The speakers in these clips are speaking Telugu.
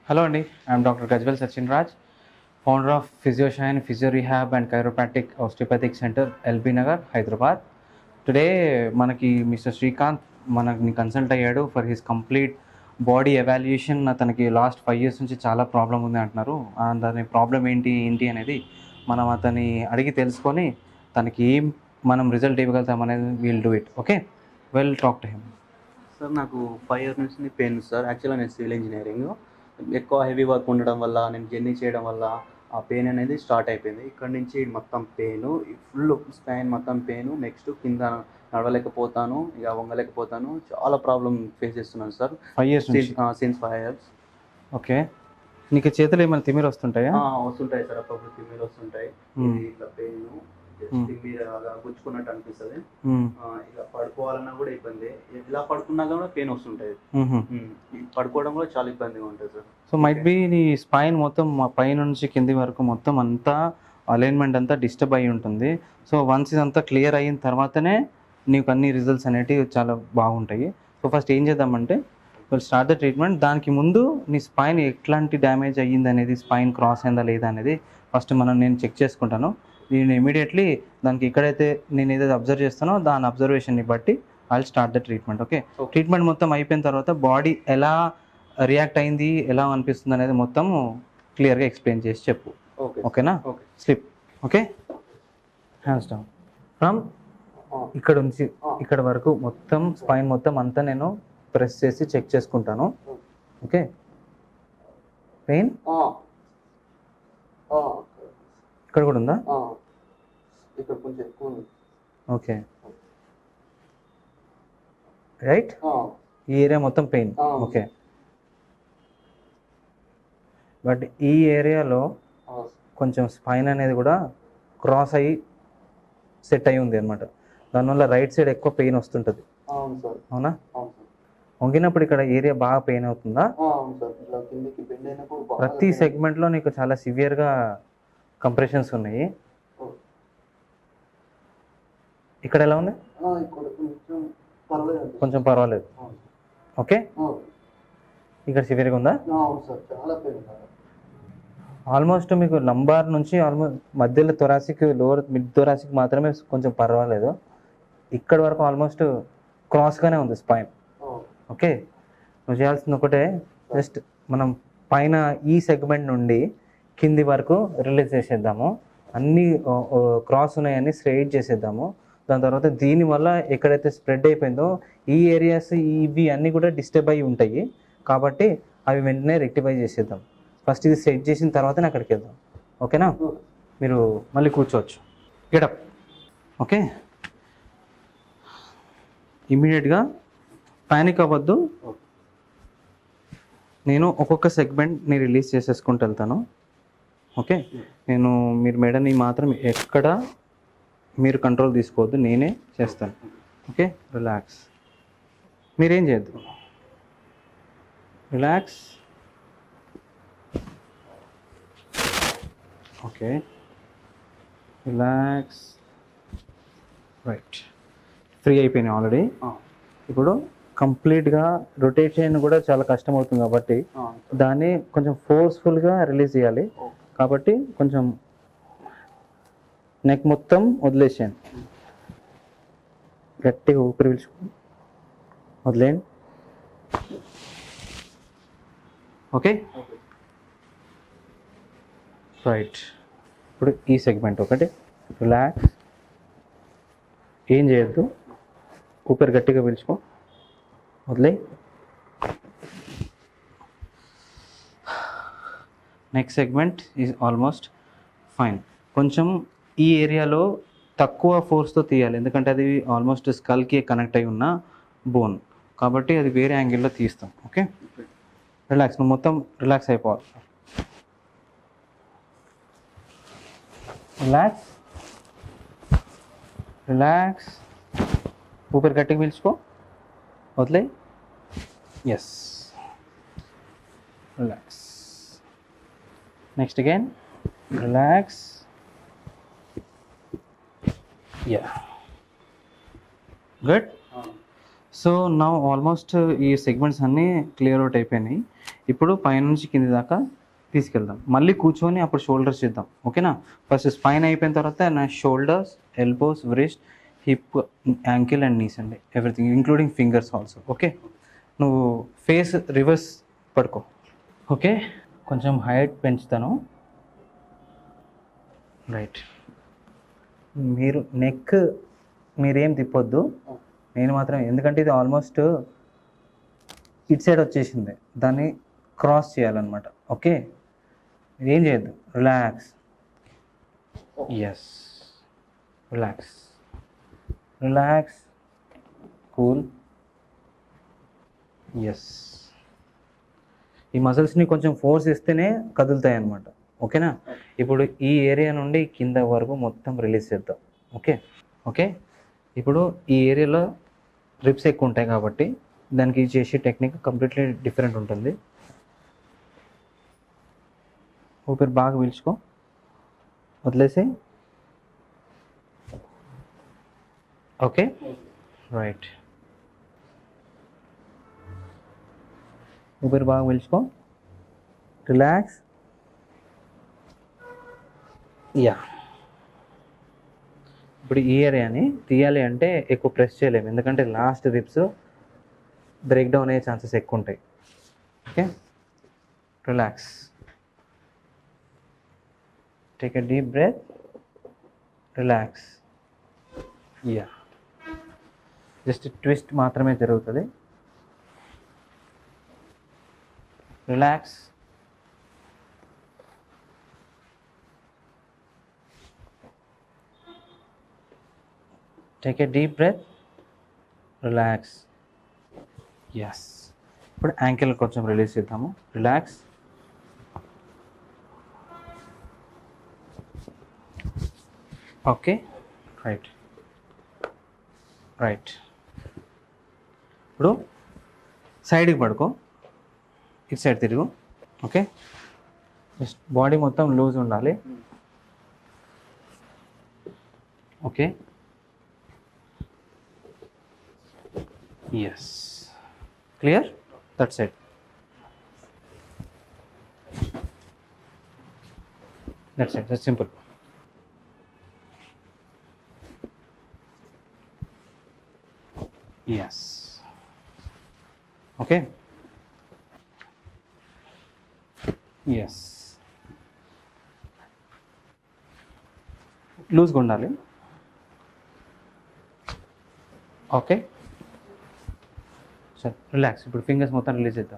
హలో అండి I'm doctor Gajwel Sachin Raj founder of Physioshine physio rehab and chiropractic osteopathic centre LB Nagar Hyderabad today మనకి మిస్టర్ శ్రీకాంత్ మనకి కన్సల్ట్ అయ్యాడు for his complete body evaluation అతనికి లాస్ట్ ఫైవ్ ఇయర్స్ నుంచి చాలా ప్రాబ్లం ఉంది అంటున్నారు ఆ దాని ప్రాబ్లం ఏంటి ఏంటి అనేది మనం అతన్ని అడిగి తెలుసుకొని తనకి ఏం మనం రిజల్ట్ ఇవ్వగలుగుతాం అనేది we'll do it okay we'll talk to him sir నాకు ఫైవ్ ఇయర్స్ నుంచి పెయిన్ సార్ యాక్చువల్గా నేను సివిల్ ఇంజనీరింగ్ ఎక్కువ హెవీ వర్క్ ఉండడం వల్ల నేను జర్నీ చేయడం వల్ల ఆ పెయిన్ అనేది స్టార్ట్ అయిపోయింది ఇక్కడ నుంచి మొత్తం పెయిన్ ఫుల్ స్పైన్ మొత్తం పెయిన్ నెక్స్ట్ కింద నడవలేకపోతాను ఇక వంగలేకపోతాను చాలా ప్రాబ్లం ఫేస్ చేస్తున్నాను సార్ ఫైవ్ ఇయర్స్ నుంచి సిన్స్ ఫైవ్ ఇయర్స్ ఓకే నీకు చేతులు ఏమైనా తిమిరి వస్తుంటాయా వస్తుంటాయి సార్ అప్పుడప్పుడు తిమ్మిరి వస్తుంటాయి Hmm. ఇది ఇట్లా పెయిన్ Hmm. తిమ్మిరి అలా గుచ్చుకున్నట్టు అనిపిస్తుంది మ్మ్. ఆ, ఇలా పడుకోవాలన్నా కూడా ఇబ్బంది ఇలా పడుకున్నా కూడా పెయిన్ వస్తుంటాయి మ్మ్. ఉమ్, ఈ పడుకోవడం కూడా చాలా ఇబ్బందిగా ఉంటుంది సార్ సో మైట్ బి నీ స్పైన్ మొత్తం మా పైన నుంచి కింది వరకు మొత్తం అంతా అలైన్మెంట్ అంతా డిస్టర్బ్ అయి ఉంటుంది సో వన్స్ ఇదంతా క్లియర్ అయిన తర్వాతనే నీకు అన్ని రిజల్ట్స్ అనేటివి చాలా బాగుంటాయి సో ఫస్ట్ ఏం చేద్దామంటే విల్ స్టార్ట్ ద ట్రీట్మెంట్ దానికి ముందు నీ స్పైన్ ఎట్లాంటి డ్యామేజ్ అయ్యింది అనేది స్పైన్ క్రాస్ అయిందా లేదా అనేది ఫస్ట్ మనం నేను చెక్ చేసుకుంటాను నేను ఇమీడియట్లీ దానికి ఎక్కడైతే నేను ఏదైతే అబ్జర్వ్ చేస్తానో దాని అబ్జర్వేషన్ని బట్టి I start the treatment okay Okay. Treatment మొత్తం అయిపోయిన తర్వాత బాడీ ఎలా రియాక్ట్ అయింది ఎలా అనిపిస్తుంది అనేది మొత్తం క్లియర్గా ఎక్స్ప్లెయిన్ చేసి చెప్పు ఓకే ఓకేనా okay slip okay hands down from ఇక్కడ నుంచి ఇక్కడ వరకు మొత్తం స్పైన్ మొత్తం అంతా నేను ప్రెస్ చేసి చెక్ చేసుకుంటాను ఓకే పెయిన్ ఇక్కడ కూడా ఉందా ఇక్కడ కొంచెం ఎక్కువ ఉంది ఓకే రైట్ ఈ ఏరియా మొత్తం పెయిన్ Ah. ఓకే బట్ ఈ ఏరియాలో కొంచెం స్పైన్ అనేది కూడా క్రాస్ అయ్యి సెట్ అయి ఉంది అనమాట దానివల్ల రైట్ సైడ్ ఎక్కువ పెయిన్ వస్తుంటుంది అవును సార్ అవునా అవును సార్ వంగినప్పుడు ఇక్కడ ఏరియా బాగా పెయిన్ అవుతుందా అవును సార్ ఇట్లా కిందకి బెండ్ అయినప్పుడు బాగా ప్రతి pain సెగ్మెంట్లో నీకు చాలా సివియర్గా కంప్రెషన్స్ ఉన్నాయి Oh. ఇక్కడ ఎలా ఉంది ఆ, ఇక్కడ కొంచెం పర్వాలేదు అనిపిస్తుంది. కొంచెం పర్వాలేదు అవును. ఓకే అవును. ఇక్కడ సివియర్గా ఉందా అవును సార్ చాలా పెయిన్ ఉంది ఆల్మోస్ట్ మీకు లంబార్ నుంచి ఆల్మోస్ట్ మధ్యలో థొరాసిక్ లోవర్ మిడ్ థొరాసిక్ మాత్రమే కొంచెం పర్వాలేదు ఇక్కడ వరకు ఆల్మోస్ట్ క్రాస్గానే ఉంది స్పైన్ అవును. ఓకే నువ్వు చేయాల్సింది ఒకటే జస్ట్ మనం పైన ఈ సెగ్మెంట్ నుండి కింది వరకు రిలీజ్ చేసేద్దాము అన్ని క్రాస్ ఉన్నాయని స్ట్రైట్ చేసేద్దాము దాని తర్వాత దీని వల్ల ఎక్కడైతే స్ప్రెడ్ అయిపోయిందో ఈ ఏరియాస్ ఇవి అన్నీ కూడా డిస్టర్బ్ అయి ఉంటాయి కాబట్టి అవి వెంటనే రెక్టిఫై చేసేద్దాం ఫస్ట్ ఇది సెట్ చేసిన తర్వాతనే అక్కడికి వెళ్దాం ఓకేనా మీరు మళ్ళీ కూర్చోవచ్చు గెటప్ ఓకే ఇమీడియట్గా పానిక్ అవ్వద్దు నేను ఒక్కొక్క సెగ్మెంట్ని రిలీజ్ చేసేసుకుంటూ వెళ్తాను ఓకే నేను మీరు మెడని మాత్రం ఎక్కడ మీరు కంట్రోల్ తీసుకోవద్దు నేనే చేస్తాను ఓకే రిలాక్స్ మీరేం చేయొద్దు relax okay relax right free అయిపోయినాయి ఆల్రెడీ ఆ, ఇప్పుడు కంప్లీట్గా రొటేషన్ కూడా చాలా కష్టం అవుతుంది కాబట్టి ఆ, దాన్ని కొంచెం ఫోర్స్ఫుల్గా రిలీజ్ చేయాలి ఓకే. కాబట్టి కొంచెం నెక్ మొత్తం వదిలేసాను గట్టిగా ఊపిరి పీల్చుకో వదిలేయండి ఓకే ఓకే. రైట్ ఇప్పుడు ఈ సెగ్మెంట్ ఒకటి రిలాక్స్ ఏం చేయొద్దు ఊపిరి గట్టిగా పీల్చుకో వదిలే next segment is almost fine కొంచెం ఈ ఏరియాలో తక్కువ ఫోర్స్తో తీయాలి ఎందుకంటే అది ఆల్మోస్ట్ స్కల్కి కనెక్ట్ అయి ఉన్న బోన్ కాబట్టి అది వేరే యాంగిల్లో తీస్తాం ఓకే రిలాక్స్ నువ్వు మొత్తం రిలాక్స్ అయిపోవాలి రిలాక్స్ రిలాక్స్ ఊపిరి గట్టిగా పీల్చుకో వదిలే yes relax next again relax yeah good ఆ, సో నా ఆల్మోస్ట్ ఈ సెగ్మెంట్స్ అన్నీ క్లియర్ అవుట్ అయిపోయినాయి ఇప్పుడు పైనుంచి కింది దాకా తీసుకెళ్దాం మళ్ళీ కూర్చొని అప్పుడు షోల్డర్స్ చేద్దాం ఓకేనా ఫస్ట్ స్పైన్ అయిపోయిన తర్వాత నా shoulders elbows wrist hip ankle and knees అండి everything including fingers also okay నువ్వు ఫేస్ రివర్స్ పడుకో ఓకే కొంచెం హైట్ పెంచుతాను రైట్ మీరు నెక్ మీరేం తిప్పొద్దు నేను మాత్రం ఎందుకంటే ఇది ఆల్మోస్ట్ ఇట్ సైడ్ వచ్చేసింది దాన్ని క్రాస్ చేయాలన్నమాట ఓకే ఏం చేయొద్దు relax yes relax relax cool yes ఈ మజిల్స్ని కొంచెం ఫోర్స్ ఇస్తేనే కదులుతాయి అన్నమాట ఓకేనా ఇప్పుడు ఈ ఏరియా నుండి కింద వరకు మొత్తం రిలీజ్ చేద్దాం ఓకే ఓకే ఇప్పుడు ఈ ఏరియాలో రిప్స్ ఎక్కువ ఉంటాయి కాబట్టి దానికి చేసే టెక్నిక్ కంప్లీట్లీ డిఫరెంట్ ఉంటుంది ఊపిరి బాగా పీల్చుకో వదిలేసి ఓకే రైట్ ఊపిరి బాగా పీల్చుకో రిలాక్స్ యా ఇప్పుడు ఈ ఏరియాని తీయాలి అంటే ఎక్కువ ప్రెస్ చేయలేము ఎందుకంటే లాస్ట్ రిప్స్ బ్రేక్ డౌన్ అయ్యే ఛాన్సెస్ ఎక్కువ ఉంటాయి okay relax take a deep breath relax yeah just twist మాత్రమే జరుగుతుంది relax take a deep breath relax yes ఇప్పుడు యాంకిల్ కొంచెం రిలీజ్ చేద్దాము రిలాక్స్ ఓకే రైట్ రైట్ ఇప్పుడు సైడ్కి పడుకో ఇటు సైడ్ తిరుగు ఓకే జస్ట్ బాడీ మొత్తం లూజ్ ఉండాలి okay yes clear that side that side that simple yes okay yes లూజ్గా ఉండాలి ఓకే సరే రిలాక్స్ ఇప్పుడు ఫింగర్స్ మొత్తం రిలీజ్ చేద్దాం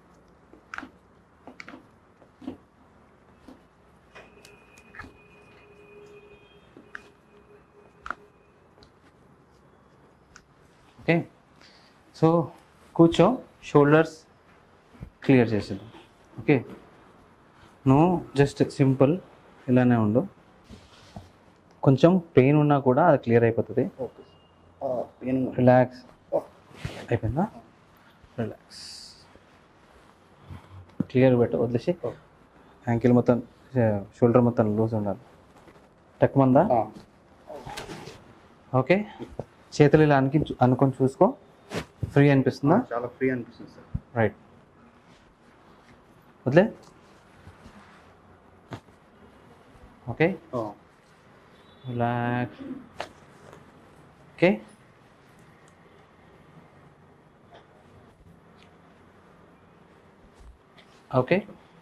ఓకే సో కూర్చో షోల్డర్స్ క్లియర్ చేసేద్దాం ఓకే నువ్వు జస్ట్ సింపుల్ ఇలానే ఉండు కొంచెం పెయిన్ ఉన్నా కూడా అది క్లియర్ అయిపోతుంది ఓకే పెయిన్ రిలాక్స్ అయిపోయిందా రిలాక్స్ క్లియర్ పెట్టు వదిలేసి యాంకిల్ మొత్తం షోల్డర్ మొత్తం లూజ్ ఉండాలి టక్మందా ఓకే చేతులు ఇలా అనికి అనుకొని చూసుకో ఫ్రీ అనిపిస్తుందా చాలా ఫ్రీ అనిపిస్తుంది సార్ రైట్ వదిలే okay relax okay okay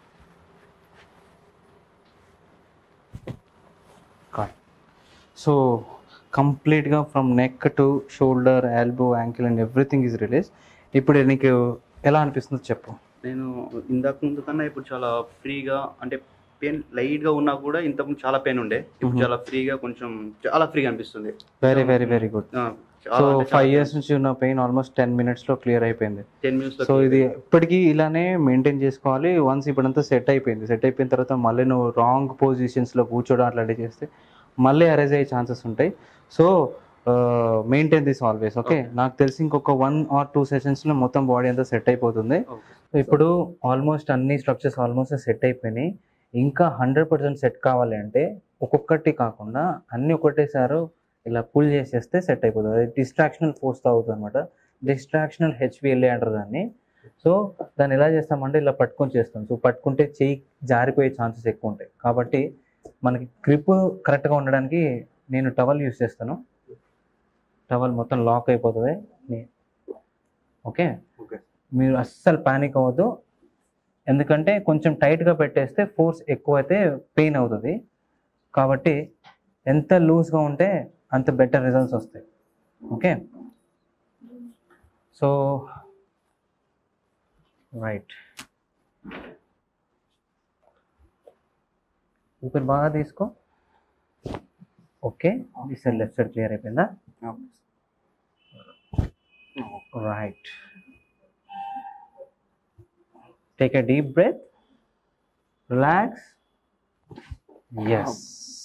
so కంప్లీట్గా from neck to shoulder elbow ankle and everything is release ఇప్పుడు నీకు ఎలా అనిపిస్తుందో చెప్పు నేను ఇందాక ముందు కన్నా ఇప్పుడు చాలా ఫ్రీగా అంటే పెయిన్ లైట్గా ఉన్నా కూడా ఇంతకుముందు చాలా పెయిన్ ఉండే ఇప్పుడు Mhm. చాలా ఫ్రీగా కొంచెం చాలా ఫ్రీగా అనిపిస్తుంది వెరీ వెరీ వెరీ గుడ్ ఆ, సో చాలా అంటే ఫైవ్ చాలా ఇయర్స్ నుంచి ఉన్న పెయిన్ ఆల్మోస్ట్ టెన్ మినిట్స్లో క్లియర్ అయిపోయింది టెన్ మినిట్స్ సో ఇది ఎప్పటికీ ఇలానే మెయింటైన్ చేసుకోవాలి వన్స్ ఇప్పుడంతా సెట్ అయిపోయింది సెట్ అయిపోయిన తర్వాత మళ్ళీ నువ్వు రాంగ్ పొజిషన్స్లో కూర్చోవడం అట్లాంటివి చేస్తే మళ్ళీ అరేజ్ అయ్యే ఛాన్సెస్ ఉంటాయి so maintain this always okay Okay. నాకు తెలిసి ఇంకొక వన్ ఆర్ టూ సెషన్స్లో మొత్తం బాడీ అంతా సెట్ అయిపోతుంది సో ఇప్పుడు ఆల్మోస్ట్ అన్ని స్ట్రక్చర్స్ ఆల్మోస్ట్ సెట్ అయిపోయినాయి ఇంకా హండ్రెడ్ పర్సెంట్ సెట్ కావాలి అంటే ఒక్కొక్కటి కాకుండా అన్ని ఒకటేసారి ఇలా పుల్ చేసేస్తే సెట్ అయిపోతుంది అది డిస్ట్రాక్షనల్ ఫోర్స్ అవుతుంది అనమాట డిస్ట్రాక్షనల్ హెచ్విఎల్ఏ అంటారు దాన్ని సో దాన్ని ఎలా చేస్తామంటే ఇలా పట్టుకొని చేస్తాం సో పట్టుకుంటే చెయ్యి జారిపోయే ఛాన్సెస్ ఎక్కువ ఉంటాయి కాబట్టి మనకి గ్రిప్ కరెక్ట్గా ఉండడానికి నేను టవల్ యూస్ చేస్తాను టవల్ మొత్తం లాక్ అయిపోతుంది నీ- ఓకే ఓకే మీరు అస్సలు పానిక్ అవ్వద్దు ఎందుకంటే కొంచెం టైట్గా పెట్టేస్తే ఫోర్స్ ఎక్కువైతే పెయిన్ అవుతుంది కాబట్టి ఎంత లూజ్గా ఉంటే అంత బెటర్ రిజల్ట్స్ వస్తాయి ఓకే సో రైట్ ఊపిరి బాగా తీసుకో ఓకే ఈ సైడ్ లెఫ్ట్ సైడ్ క్లియర్ అయిపోయిందా right take a deep breath relax yes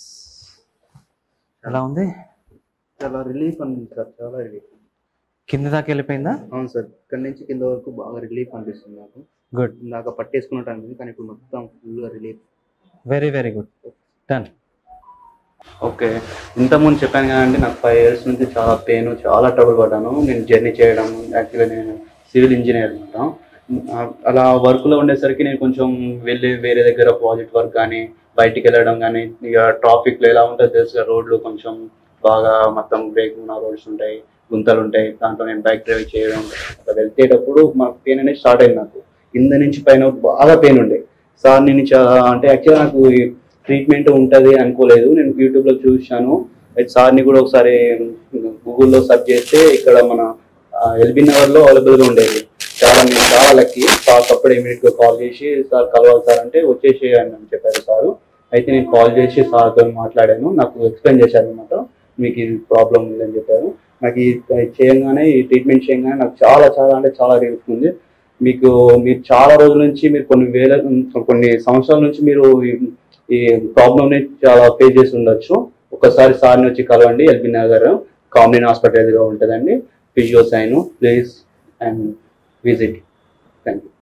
ఎలా ఉంది చాలా రిలీఫ్ అనిపిస్తుంది సార్ చాలా రిలీఫ్ కింద దాకా వెళ్ళిపోయిందా అవును సార్ ఇక్కడ నుంచి కింద వరకు బాగా రిలీఫ్ అనిపిస్తుంది నాకు గుడ్ ఇందాక పట్టేసుకున్నట్టు అనిపించింది కానీ ఇప్పుడు మొత్తం ఫుల్గా relief very very good done okay ఇంతకుముందు చెప్పాను కదండి నాకు ఫైవ్ ఇయర్స్ నుంచి చాలా పెయిన్ చాలా ట్రబుల్ పడ్డాను నేను జర్నీ చేయడం యాక్చువల్గా నేను సివిల్ ఇంజనీర్ అనమాట అలా వర్క్లో ఉండేసరికి నేను కొంచెం వెళ్ళి వేరే దగ్గర ప్రాజెక్ట్ వర్క్ కానీ బయటికి వెళ్ళడం కానీ ఇక ట్రాఫిక్లో ఎలా ఉంటుందో తెలుసు రోడ్లు కొంచెం బాగా మొత్తం బ్రేక్ ఉన్న రోడ్స్ ఉంటాయి గుంతలు ఉంటాయి దాంట్లో నేను బైక్ డ్రైవ్ చేయడం అట్లా వెళ్తేటప్పుడు మా పెయిన్ అనేది స్టార్ట్ అయింది నాకు కింద నుంచి పైన బాగా పెయిన్ ఉండే సార్ నేను చాలా అంటే యాక్చువల్గా నాకు ట్రీట్మెంట్ ఉంటుంది అనుకోలేదు నేను యూట్యూబ్లో చూశాను అయితే సార్ని కూడా ఒకసారి గూగుల్లో సెర్చ్ చేస్తే ఇక్కడ మన ఎల్బీ నగర్లో అవైలబుల్గా ఉండేది చాలా నేను చాలా లక్కీ సార్ అప్పుడు ఇమీడియట్గా కాల్ చేసి సార్ కలవాలి సార్ అంటే వచ్చేసి అని చెప్పారు సారు అయితే నేను కాల్ చేసి సార్తో మాట్లాడాను నాకు ఎక్స్ప్లెయిన్ చేశారు అనమాట మీకు ఇది ప్రాబ్లం ఉందని చెప్పారు నాకు ఈ చేయగానే ఈ ట్రీట్మెంట్ చేయగానే నాకు చాలా చాలా అంటే చాలా రిలీఫ్ ఉంది మీకు మీరు చాలా రోజుల నుంచి మీరు కొన్ని వేల కొన్ని సంవత్సరాల నుంచి మీరు ఈ- ఈ ప్రాబ్లమ్ని చాలా ఫేస్ చేసి ఉండొచ్చు ఒకసారి సార్ని వచ్చి కలవండి ఎల్బీ నగర్ కామిన్ హాస్పిటల్ ఉంటుందండి Physioshine please and visit thank you